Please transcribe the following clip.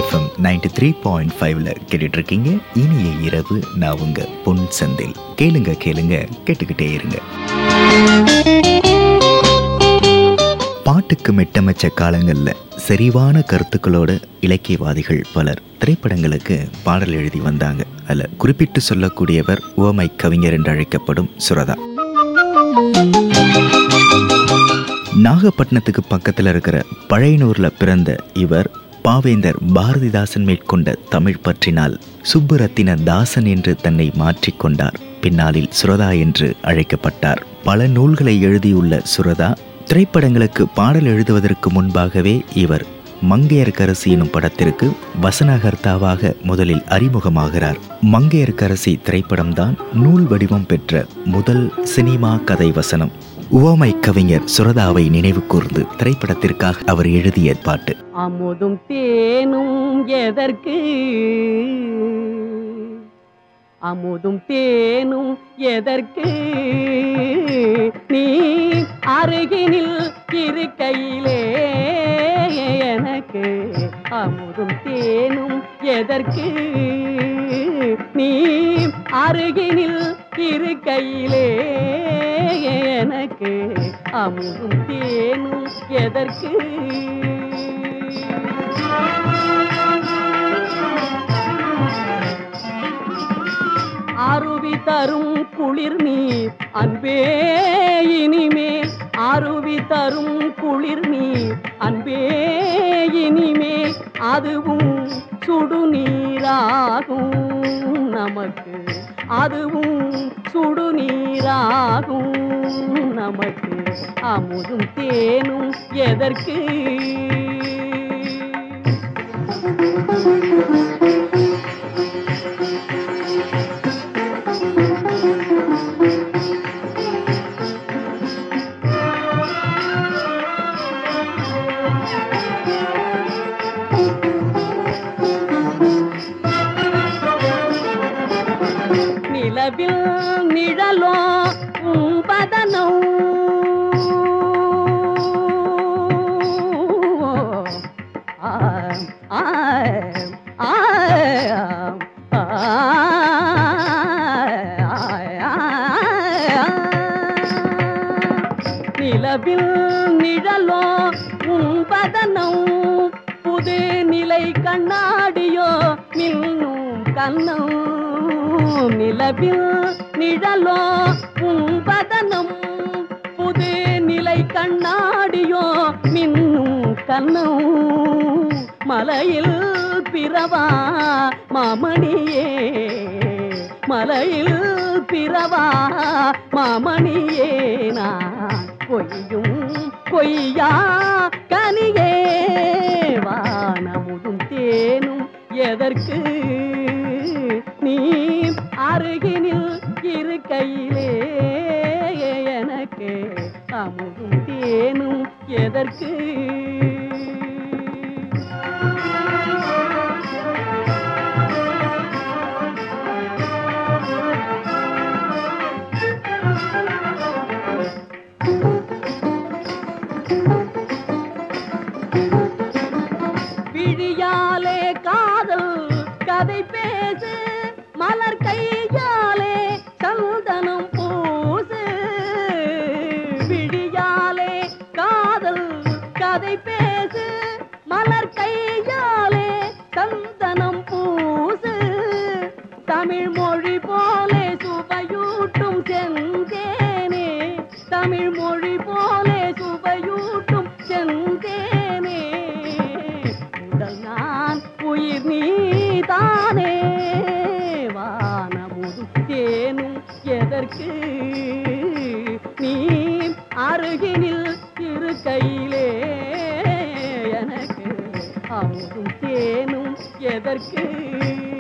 FM ninety three point ஃபைவ்ல கேட்டுட்டு இருக்கீங்க இனிய இரவு நான் உங்க பொன் செந்தில் கேளுங்க கேளுங்க கேட்டுக்கிட்டே இருங்க பாட்டுக்கு மெட்டமைச்ச காலங்களில் செறிவான கருத்துக்களோட இலக்கியவாதிகள் பலர் திரைப்படங்களுக்கு பாடல் எழுதி வந்தாங்க அதில் குறிப்பிட்டு சொல்லக்கூடியவர் ஓமை கவிஞர் என்று அழைக்கப்படும் சுரதா நாகப்பட்டினத்துக்கு பக்கத்தில் இருக்கிற பழையனூரில் பிறந்த இவர் பாவேந்தர் பாரதிதாசன் மேற்கொண்ட தமிழ் பற்றினால் சுப்புரத்தின தாசன் என்று தன்னை மாற்றிக்கொண்டார் பின்னாளில் சுரதா என்று அழைக்கப்பட்டார் பல நூல்களை எழுதியுள்ள சுரதா திரைப்படங்களுக்கு பாடல் எழுதுவதற்கு முன்பாகவே இவர் மங்கையர்கரசி எனும் படத்திற்கு வசனகர்த்தாவாக முதலில் அறிமுகமாகிறார் மங்கையர்கரசி திரைப்படம்தான் நூல் வடிவம் பெற்ற முதல் சினிமா கதை வசனம் உவமை கவிஞர் சுரதாவை நினைவு கூர்ந்து திரைப்படத்திற்காக அவர் எழுதிய பாட்டு அமுதும் தேனும் எதற்கு அமுதும் தேனும் எதற்கு நீ அருகினில் இருக்கையிலே எனக்கு அமுதும் தேனும் எதற்கு நீ அருகினில் இருக்கையிலே எனக்கு அமுதும் தேனும் எதற்கு அருவி தரும் குளிர் நீர் அன்பே இனிமேல் அருவி தரும் குளிர் நீர் அன்பே இனிமேல் அதுவும் சுடுநீராகும் நமக்கு அதுவும் சுடுநீராகும் நமக்கு அமுதும் தேனும் எதற்கு நிலவில் நிழலோ உம்பதனோ ஆ, ஆ, ஆ, ஆ, நிலவில் நிழலோ உம்பதனம் புது நிலை கண்ணாடியோ மின்னும் கண்ணும் நிலவில் நிழலோ உம்பதனம் புது நிலை கண்ணாடியோ மின்னும் கண்ணும் மலையில் பிறவா மாமணியே மலையில் பிறவா மாமணியே நான் பொய்யும் பொய்யா கனியே வானமுதும் தேனும் எதற்கு நீ அருகினில் இருக்கையிலே எனக்கு அமுதும் தேனும் எதற்கு விழியாலே காதல் கதை பேசு மலர் கையாலே சந்தனம் பூசு விழியாலே காதல் கதை பேசு மலர் கையாலே சந்தனம் பூசு தமிழ் மொழி போலே சுவையூட்டும் செந்தேனே தமிழ் மொழி போலே சுவையூட்டும் செந்தேனே உடல் நான் உயிர் நீதானே வானமுது தேனும் எதற்கு நீ அருகினில் இருக்கையிலே எனக்கு அமுதும் தேனும் எதற்கு